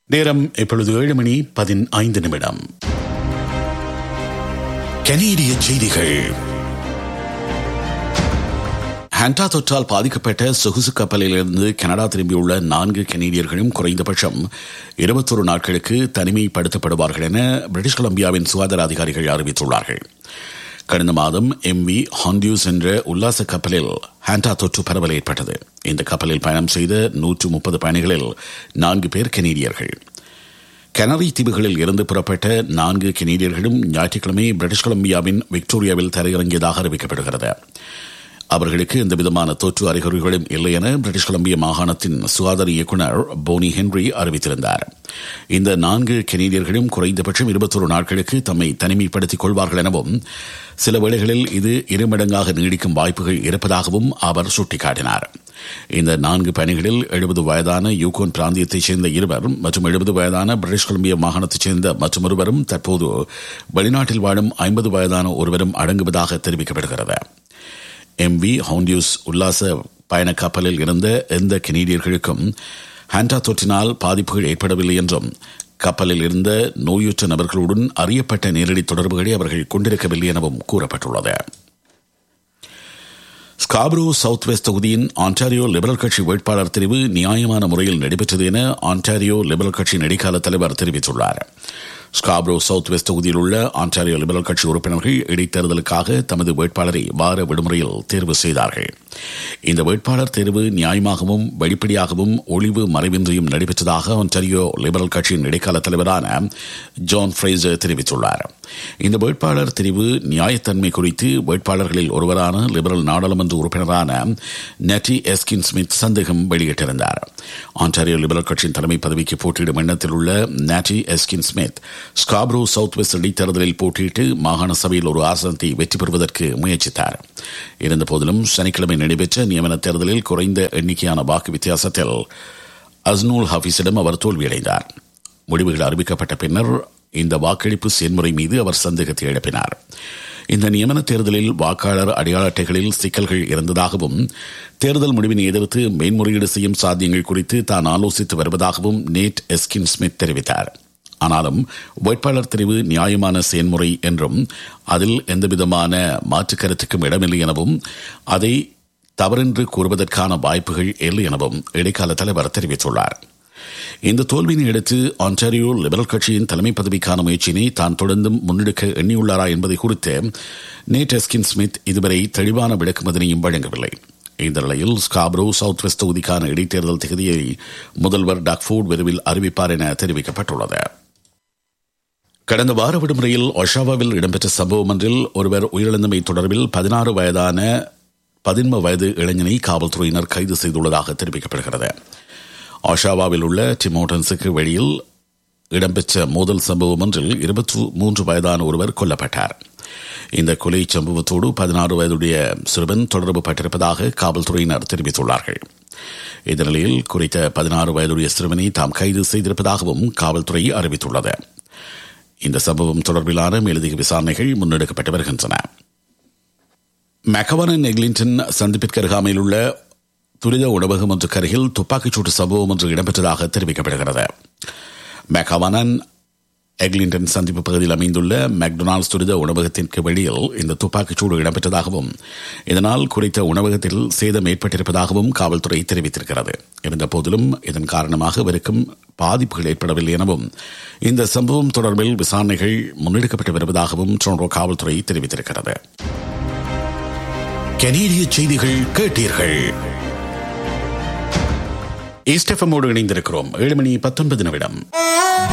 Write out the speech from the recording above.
நேரம் இப்பொழுது ஏழு மணி பதினைந்து நிமிடம் கனேடிய செய்திகள் ஹண்டா தொற்றால் பாதிக்கப்பட்ட சொகுசு கப்பலிலிருந்து கனடா திரும்பியுள்ள நான்கு கனேடியர்களும் குறைந்தபட்சம் இருபத்தொரு நாட்களுக்கு தனிமைப்படுத்தப்படுவார்கள் என பிரிட்டிஷ் கொலம்பியாவின் சுகாதார அதிகாரிகள் அறிவித்துள்ளார்கள் கடந்த மாதம் எம் வி ஹாண்டியூஸ் என்ற உல்லாச கப்பலில் ஹாண்டா தொற்று பரவல் ஏற்பட்டது இந்த கப்பலில் பயணம் செய்த நூற்று முப்பது பயணிகளில் நான்கு பேர் கனேடியர்கள் கனரி தீவுகளில் இருந்து புறப்பட்ட நான்கு கனேடியர்களும் ஞாயிற்றுக்கிழமை பிரிட்டிஷ் கொலம்பியாவின் விக்டோரியாவில் தரையிறங்கியதாக அறிவிக்கப்படுகிறது அவர்களுக்கு எந்தவிதமான தொற்று அறிகுறிகளும் இல்லை என பிரிட்டிஷ் கொலம்பியா மாகாணத்தின் சுகாதார இயக்குநர் போனி ஹென்ரி அறிவித்திருந்தார் இந்த நான்கு கெனடியர்களும் குறைந்தபட்சம் இருபத்தொரு நாட்களுக்கு தம்மை தனிமைப்படுத்திக் கொள்வார்கள் எனவும் சில வேளைகளில் இது இருமடங்காக நீடிக்கும் வாய்ப்புகள் இருப்பதாகவும் அவர் சுட்டிக்காட்டினார் இந்த நான்கு பயணிகளில் எழுபது வயதான யூகோன் பிராந்தியத்தைச் சேர்ந்த இருவர் மற்றும் எழுபது வயதான பிரிட்டிஷ் கொலம்பியா மாகாணத்தைச் சேர்ந்த மற்றொருவரும் தற்போது வெளிநாட்டில் வாழும் ஐம்பது வயதான ஒருவரும் அடங்குவதாக தெரிவிக்கப்படுகிறது எம் வி ஹவுண்டியூஸ் உல்லாச பயண கப்பலில் இருந்த எந்த கெனடியர்களுக்கும் ஹாண்டா தொற்றினால் பாதிப்புகள் ஏற்படவில்லை என்றும் கப்பலில் இருந்த நோயுற்ற நபர்களுடன் அறியப்பட்ட நேரடி தொடர்புகளை அவர்கள் கொண்டிருக்கவில்லை எனவும் கூறப்பட்டுள்ளது ஸ்காப்ரோ சவுத் வெஸ்ட் தொகுதியின் ஆன்டாரியோ லிபரல் கட்சி வேட்பாளர் தெரிவு நியாயமான முறையில் நடைபெற்றது என ஆன்டாரியோ லிபரல் கட்சி நெடுக்கால தலைவர் தெரிவித்துள்ளார் ஸ்காப்ரோ சவுத் வெஸ்ட் தொகுதியில் உள்ள ஆன்டாரியோ லிபரல் கட்சி உறுப்பினர்கள் இடைத்தேர்தலுக்காக தமது வேட்பாளரை வார விடுமுறையில் தேர்வு செய்தார்கள் இந்த வேட்பாளர் தேர்வு நியாயமாகவும் வெளிப்படையாகவும் ஒளிவு மறைவின்றியும் நடைபெற்றதாக ஆன்டாரியோ லிபரல் கட்சியின் இடைக்கால தலைவரான ஜான் ஃப்ரேசர் தெரிவித்துள்ளார் இந்த வேட்பாளர் தெரிவு நியாயத்தன்மை குறித்து வேட்பாளர்களில் ஒருவரான லிபரல் நாடாளுமன்ற உறுப்பினரான நெட்டி எஸ்கின் ஸ்மித் சந்தேகம் வெளியிட்டிருந்தார் ஆன்டாரியோ லிபரல் கட்சியின் தலைமை பதவிக்கு போட்டியிடும் எண்ணத்தில் உள்ள நாட்டி எஸ்கின் ஸ்மித் ஸ்காப்ரோ சவுத் வெஸ்ட் இடைத்தேர்தலில் போட்டியிட்டு மாகாண சபையில் ஒரு ஆசனத்தை வெற்றி பெறுவதற்கு முயற்சித்தார் இருந்தபோதிலும் சனிக்கிழமை நடைபெற்ற நியமன தேர்தலில் குறைந்த எண்ணிக்கையான வாக்கு வித்தியாசத்தில் அஸ்னூல் ஹபீஸிடம் அவர் தோல்வியடைந்தார் முடிவுகள் அறிவிக்கப்பட்ட பின்னர் இந்த வாக்களிப்பு செயல்முறை மீது அவர் சந்தேகத்தை எழுப்பினார் இந்த நியமன தேர்தலில் வாக்காளர் அடையாள அட்டைகளில் சிக்கல்கள் இருந்ததாகவும் தேர்தல் முடிவினை எதிர்த்து மேன்முறையீடு செய்யும் சாத்தியங்கள் குறித்து தான் ஆலோசித்து வருவதாகவும் நேட் எஸ்கின் ஸ்மித் தெரிவித்தார் ஆனாலும் வேட்பாளர் தெரிவு நியாயமான செயல்முறை என்றும் அதில் எந்தவிதமான மாற்று கருத்துக்கும் இடமில்லை எனவும் அதை தவறென்று கூறுவதற்கான வாய்ப்புகள் இல்லை எனவும் இடைக்கால தலைவர் தெரிவித்துள்ளார் இந்த தோல்வியினை அடுத்து ஆன்டாரியோ லிபரல் கட்சியின் தலைமை பதவிக்கான முயற்சியினை தான் தொடர்ந்தும் முன்னெடுக்க எண்ணியுள்ளாரா என்பதை குறித்து நேட் எஸ்கின் ஸ்மித் இதுவரை தெளிவான விளக்குமதனையும் வழங்கவில்லை இந்த நிலையில் ஸ்காப்ரோ சவுத் வெஸ்ட் தொகுதிக்கான இடைத்தேர்தல் தேதியை முதல்வர் டாக்ஃபோர்ட் விரைவில் அறிவிப்பார் என தெரிவிக்கப்பட்டுள்ளது கடந்த வார விடுமுறையில் ஒஷாவாவில் இடம்பெற்ற சம்பவம் ஒன்றில் ஒருவர் உயிரிழந்தமை தொடர்பில் பதினாறு வயதான பதின்ம வயது இளைஞனை காவல்துறையினர் கைது செய்துள்ளதாக தெரிவிக்கப்படுகிறது ஒஷாவாவில் உள்ள டிமோட்டன்ஸுக்கு வெளியில் இடம்பெற்ற மோதல் சம்பவம் ஒன்றில் இருபத்தி மூன்று வயதான ஒருவர் கொல்லப்பட்டார் இந்த கொலை சம்பவத்தோடு பதினாறு வயதுடைய சிறுவன் தொடர்பு பட்டிருப்பதாக காவல்துறையினர் தெரிவித்துள்ளார்கள் இந்த நிலையில் குறித்த பதினாறு வயதுடைய சிறுவனை தாம் கைது செய்திருப்பதாகவும் காவல்துறை அறிவித்துள்ளது இந்த சம்பவம் தொடர்பிலான மேலதிக விசாரணைகள் முன்னெடுக்கப்பட்டு வருகின்றன மெக்கவனன் எக்லிங்டன் சந்திப்பிற்கு அருகாமையில் உள்ள துரித உணவகம் ஒன்றுக்கு அருகில் துப்பாக்கிச்சூட்டு சம்பவம் ஒன்று இடம்பெற்றதாக தெரிவிக்கப்படுகிறது மெக்கவனன் எக்லிங்டன் சந்திப்பு பகுதியில் அமைந்துள்ள மெக்டொனால்ட்ஸ் துரித உணவகத்திற்கு வெளியில் இந்த துப்பாக்கிச்சூடு இடம்பெற்றதாகவும் இதனால் குறித்த உணவகத்தில் சேதம் ஏற்பட்டிருப்பதாகவும் காவல்துறை தெரிவித்திருக்கிறது இருந்தபோதிலும் இதன் காரணமாக இவருக்கும் பாதிப்புகள் ஏற்படவில்லை எனவும் இந்த சம்பவம் தொடர்பில் விசாரணைகள் முன்னெடுக்கப்பட்டு வருவதாகவும் டொரண்டோ காவல்துறை தெரிவித்திருக்கிறது கனேடிய செய்திகள் கேட்டீர்கள் ஈஸ்டெஃபமோடு இணைந்திருக்கிறோம் ஏழு மணி பத்தொன்பது நிமிடம்